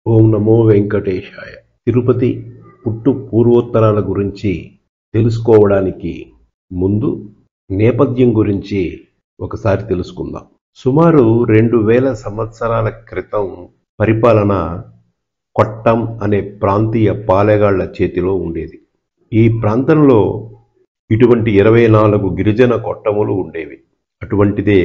ఓం నమో వెంకటేశాయ తిరుపతి పుట్టు పూర్వోత్తరాల గురించి తెలుసుకోవడానికి ముందు నేపథ్యం గురించి ఒకసారి తెలుసుకుందాం సుమారు రెండు వేల సంవత్సరాల క్రితం పరిపాలన కొట్టం అనే ప్రాంతీయ పాలెగాళ్ల చేతిలో ఉండేది ఈ ప్రాంతంలో ఇటువంటి ఇరవై నాలుగు గిరిజన కొట్టములు ఉండేవి అటువంటిదే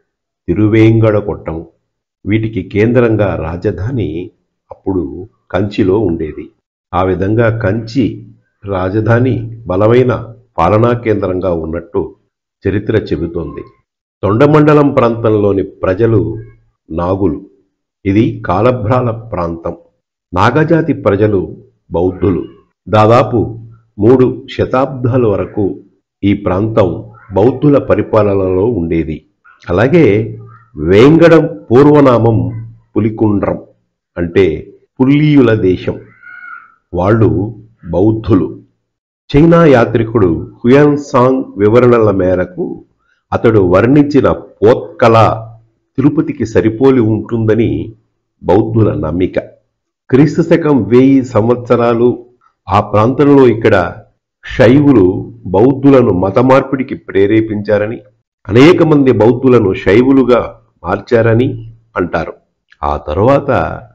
తిరువేంగడ కొట్టం వీటికి కేంద్రంగా రాజధాని అప్పుడు కంచిలో ఉండేది ఆ విధంగా కంచి రాజధాని బలమైన పాలనా కేంద్రంగా ఉన్నట్టు చరిత్ర చెబుతోంది తొండమండలం ప్రాంతంలోని ప్రజలు నాగులు ఇది కాలభ్రాల ప్రాంతం నాగజాతి ప్రజలు బౌద్ధులు దాదాపు మూడు శతాబ్దాల వరకు ఈ ప్రాంతం బౌద్ధుల పరిపాలనలో ఉండేది అలాగే వేంగడం పూర్వనామం పులికుండ్రం అంటే పుల్లీయుల దేశం వాళ్ళు బౌద్ధులు చైనా యాత్రికుడు హుయాన్ సాంగ్ వివరణల మేరకు అతడు వర్ణించిన పోత్కల తిరుపతికి సరిపోలి ఉంటుందని బౌద్ధుల నమ్మిక క్రీస్తు శకం వెయ్యి సంవత్సరాలు ఆ ప్రాంతంలో ఇక్కడ శైవులు బౌద్ధులను మత మార్పిడికి ప్రేరేపించారని అనేక మంది బౌద్ధులను శైవులుగా మార్చారని అంటారు ఆ తరువాత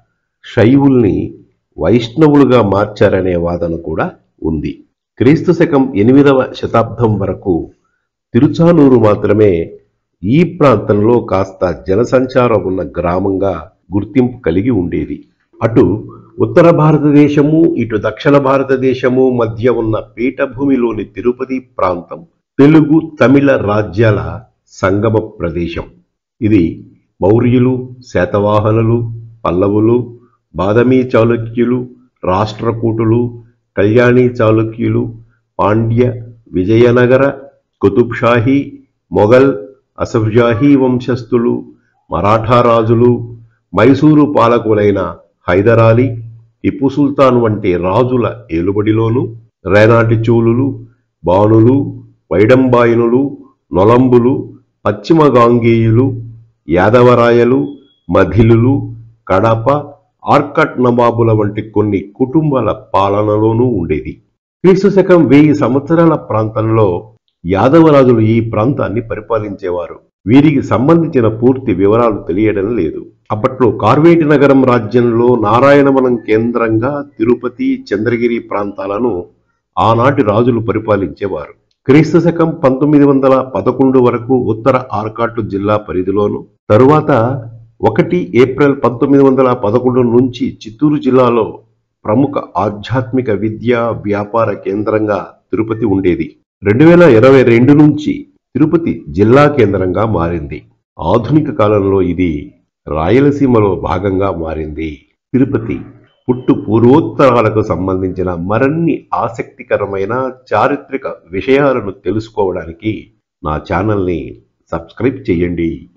శైవుల్ని వైష్ణవులుగా మార్చారనే వాదన కూడా ఉంది క్రీస్తు శకం ఎనిమిదవ శతాబ్దం వరకు తిరుచానూరు మాత్రమే ఈ ప్రాంతంలో కాస్త జనసంచారం ఉన్న గ్రామంగా గుర్తింపు కలిగి ఉండేది అటు ఉత్తర భారతదేశము ఇటు దక్షిణ భారతదేశము మధ్య ఉన్న పీఠభూమిలోని తిరుపతి ప్రాంతం తెలుగు తమిళ రాజ్యాల సంగమ ప్రదేశం ఇది మౌర్యులు శాతవాహనులు పల్లవులు బాదమీ చాళుక్యులు రాష్ట్రకూటులు కళ్యాణి చాళుక్యులు పాండ్య విజయనగర కుతుబ్షాహీ మొఘల్ అసఫ్జాహీ వంశస్థులు మరాఠా రాజులు మైసూరు పాలకులైన హైదరాలీ టిప్పు సుల్తాన్ వంటి రాజుల ఏలుబడిలోను రేనాటి చోళులు బాణులు వైడంబాయనులు నొలంబులు పశ్చిమ గాంగేయులు యాదవరాయలు మధిలులు కడప ఆర్కట్ నవాబుల వంటి కొన్ని కుటుంబాల పాలనలోనూ ఉండేది క్రీస్తు శకం వెయ్యి సంవత్సరాల ప్రాంతంలో యాదవరాజులు ఈ ప్రాంతాన్ని పరిపాలించేవారు వీరికి సంబంధించిన పూర్తి వివరాలు తెలియడం లేదు అప్పట్లో కార్వేటి నగరం రాజ్యంలో నారాయణవనం కేంద్రంగా తిరుపతి చంద్రగిరి ప్రాంతాలను ఆనాటి రాజులు పరిపాలించేవారు క్రీస్తు శకం పంతొమ్మిది వందల పదకొండు వరకు ఉత్తర ఆర్కాటు జిల్లా పరిధిలోను తరువాత ఒకటి ఏప్రిల్ పంతొమ్మిది వందల పదకొండు నుంచి చిత్తూరు జిల్లాలో ప్రముఖ ఆధ్యాత్మిక విద్యా వ్యాపార కేంద్రంగా తిరుపతి ఉండేది రెండు వేల ఇరవై రెండు నుంచి తిరుపతి జిల్లా కేంద్రంగా మారింది ఆధునిక కాలంలో ఇది రాయలసీమలో భాగంగా మారింది తిరుపతి పుట్టు పూర్వోత్తరాలకు సంబంధించిన మరిన్ని ఆసక్తికరమైన చారిత్రక విషయాలను తెలుసుకోవడానికి నా ఛానల్ని సబ్స్క్రైబ్ చేయండి